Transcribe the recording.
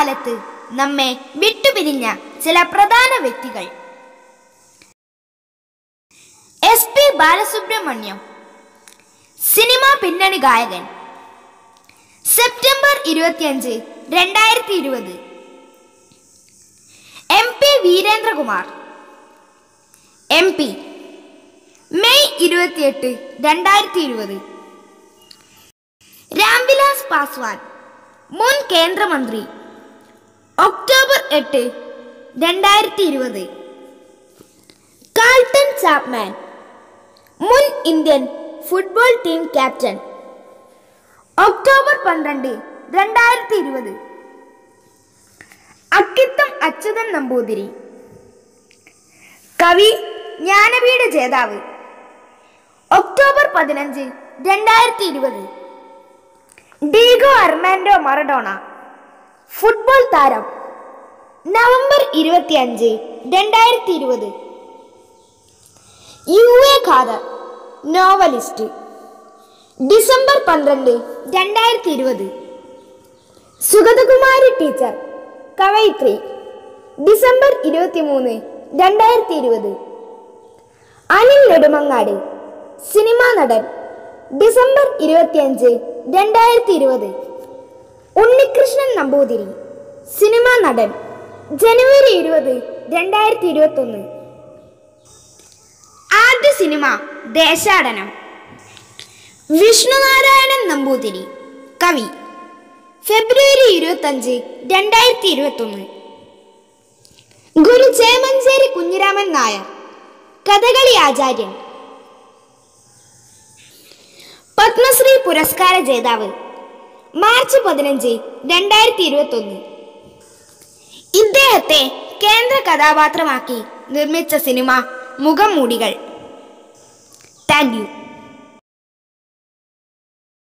കാലത്ത് നമ്മെ വിട്ടുപിരിഞ്ഞ ചില പ്രധാന വ്യക്തികൾ എസ് പി ബാലസുബ്രഹ്മണ്യം സിനിമാ പിന്നണി ഗായകൻ സെപ്റ്റംബർ ഇരുപത്തിയഞ്ച് രണ്ടായിരത്തി ഇരുപത് M P Veerendrakumar M P May ഇരുപത്തിയെട്ട് രണ്ടായിരത്തി ഇരുപത് രാംവിലാസ് പാസ്വാൻ മുൻ കേന്ദ്രമന്ത്രി ഒക്ടോബർ എട്ട് രണ്ടായിരത്തി ഇരുപത് കാൾട്ടൺ ചാപ്മാൻ മുൻ Indian football team captain October പന്ത്രണ്ട് രണ്ടായിരത്തി ഇരുപത് അക്കിത്തം അച്യുതൻ നമ്പൂതിരി കവി ജ്ഞാനപീഠ ജേതാവ് ഒക്ടോബർ പതിനഞ്ച് രണ്ടായിരത്തി ഇരുപത് ഡീഗോ അർമാൻഡോ മറഡോണ ഫുട്ബോൾ താരം നവംബർ ഇരുപത്തിയഞ്ച് രണ്ടായിരത്തി ഇരുപത് U A Khader novelist December പന്ത്രണ്ട് രണ്ടായിരത്തി ഇരുപത് സുഗതകുമാരി ടീച്ചർ കവയിത്രി ഡിസംബർ ഇരുപത്തിമൂന്ന് രണ്ടായിരത്തി ഇരുപത് അനിൽ നെടുമങ്ങാട് സിനിമാ നടൻ ഡിസംബർ ഇരുപത്തിയഞ്ച് രണ്ടായിരത്തി ഇരുപത് ഉണ്ണികൃഷ്ണൻ നമ്പൂതിരി സിനിമാ നടൻ ജനുവരി ഇരുപത് രണ്ടായിരത്തി ഇരുപത്തൊന്ന് ആദ്യ സിനിമ ദേശാടനം വിഷ്ണുനാരായണൻ നമ്പൂതിരി കവി ഫെബ്രുവരി ഇരുപത്തഞ്ച് രണ്ടായിരത്തി ഇരുപത്തൊന്ന് ഗുരു ചേമഞ്ചേരി കുഞ്ഞിരാമൻ നായർ കഥകളി ആചാര്യൻ പത്മശ്രീ പുരസ്കാര ജേതാവ് മാർച്ച് പതിനഞ്ച് രണ്ടായിരത്തി ഇരുപത്തൊന്ന് ഇദ്ദേഹത്തെ കേന്ദ്ര കഥാപാത്രമാക്കി നിർമ്മിച്ച സിനിമ മുഖം മൂടികൾ താങ്ക് യു